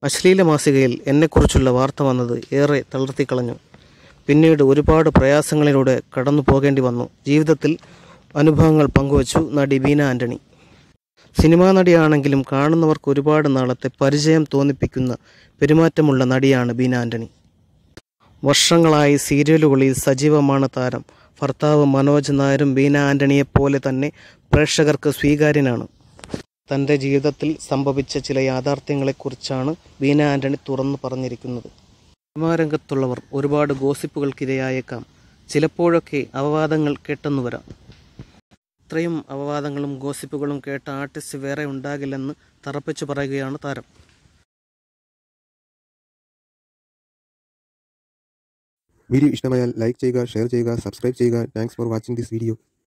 അശ്ലീല മാസികയിൽ എന്നെക്കുറിച്ചുള്ള വാർത്ത വന്നത് ഏറെ തളർത്തിക്കളഞ്ഞു പിന്നീട് ഒരുപാട് പ്രയാസങ്ങളിലൂടെ കടന്നു പോകേണ്ടി വന്നു ജീവിതത്തിൽ അനുഭവങ്ങൾ പങ്കുവച്ചു നടി ബീന ആന്റണി സിനിമാ നടിയാണെങ്കിലും കാണുന്നവർക്ക് ഒരുപാട് നാളത്തെ പരിചയം തോന്നിപ്പിക്കുന്ന പെരുമാറ്റമുള്ള നടിയാണ് ബീന ആന്റണി വർഷങ്ങളായി സീരിയലുകളിൽ സജീവമാണ് താരം ഭർത്താവ് മനോജ് നായരും ബീന ആന്റണിയെപ്പോലെ തന്നെ പ്രേക്ഷകർക്ക് സ്വീകാര്യനാണ് തൻ്റെ ജീവിതത്തിൽ സംഭവിച്ച ചില യാഥാർത്ഥ്യങ്ങളെക്കുറിച്ചാണ് ബീന ആന്റണി തുറന്നു പറഞ്ഞിരിക്കുന്നത് സിനിമാരംഗത്തുള്ളവർ ഒരുപാട് ഗോസിപ്പുകൾക്കിരയായേക്കാം ചിലപ്പോഴൊക്കെ അപവാദങ്ങൾ കേട്ടെന്നു വരാം ഇത്രയും അപവാദങ്ങളും ഗോസിപ്പുകളും കേട്ട ആർട്ടിസ്റ്റ് വേറെ ഉണ്ടാകില്ലെന്ന് തറപ്പിച്ചു പറയുകയാണ് താരം വീഡിയോ ഇഷ്ടമായാൽ ലൈക്ക് ചെയ്യുക ഷെയർ ചെയ്യുക സബ്സ്ക്രൈബ് ചെയ്യുക thanks for watching this video